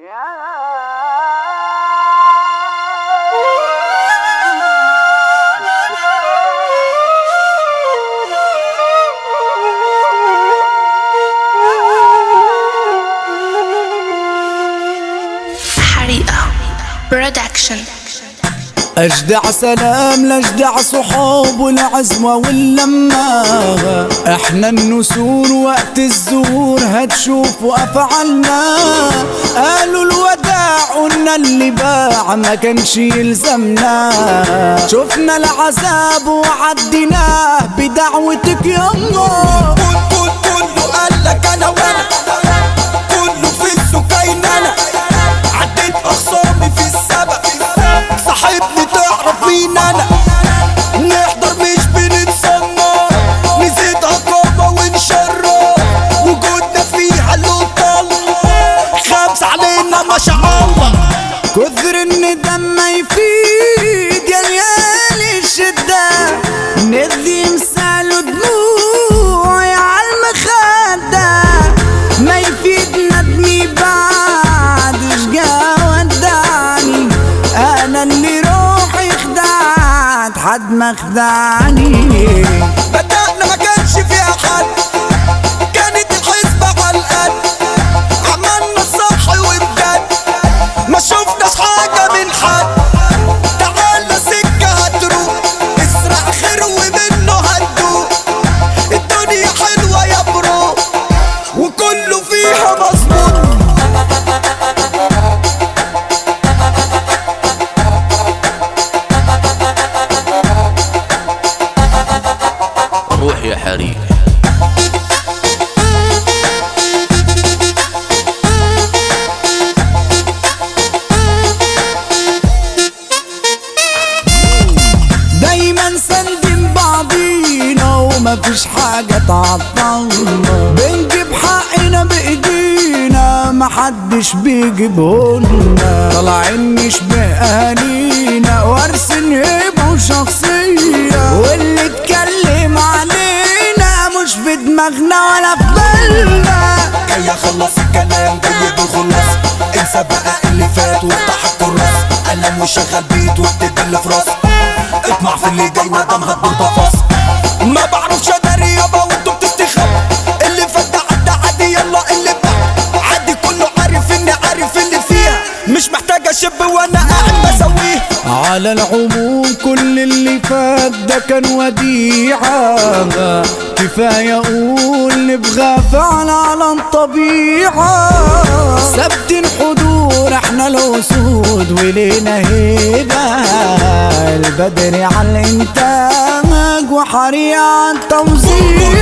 حريقة برودكشن أجدع سلام لأجدع صحاب والعزوة واللمة احنا النسور وقت الزور هتشوفوا أفعالنا قالوا الوداع قلنا اللي باع ما كانش يلزمنا شفنا العذاب وعديناه بدعوتك يما كل كل كله قالك انا وانا كله في السكاين انا عديت اخصامي في السبق صاحبني تعرف مين انا نحضر مش بنتصنع نزيد عقابة ونشرب وجودنا فيها له طلع خمس علينا ما شاء الله كثر ان دم يفيد يا ليالي الشدة ندي مثاله دموعي عالمخدة ما يفيد ندمي بعد شقا ودعني انا اللي روحي خدعت حد ما خدعني بدأنا ما كانش فيها حد كانت الحسبة على القد عملنا الصح والجد ما شفناش حاجة من حد تعالى سكة هتروح اسرع خير ومنه هتدوق الدنيا حلوة يا برو وكله فيها مظبوط روح يا حريق دايما سندين بعضينا وما فيش حاجة تعطلنا بنجيب حقنا بإيدينا محدش بيجيبهولنا طالعين نشبه أهالينا وارثين هيبة وشخصية واللي اتكلم علينا مش في دماغنا ولا في بالنا جاي اخلص الكلام جاي بالخلاص انسى بقى اللي فات وافتح الكراس قلم وشغل بيت واكتب اللي في راسي اطمع في اللي جاي مادام هتدور تفاص ما بعرفش اداري يابا وانتوا بتستخبوا اللي فات ده عدى عادي يلا اللي بعد عادي كله عارف اني عارف اللي فيها مش محتاج اشب وانا قاعد بسويه على العموم كل اللي فات ده كان وديعة كفاية أقول نبغى فعل على الطبيعة ثابتين حضور احنا الأسود ولينا هيبة البدري على الإنتاج وحريق على التوزيع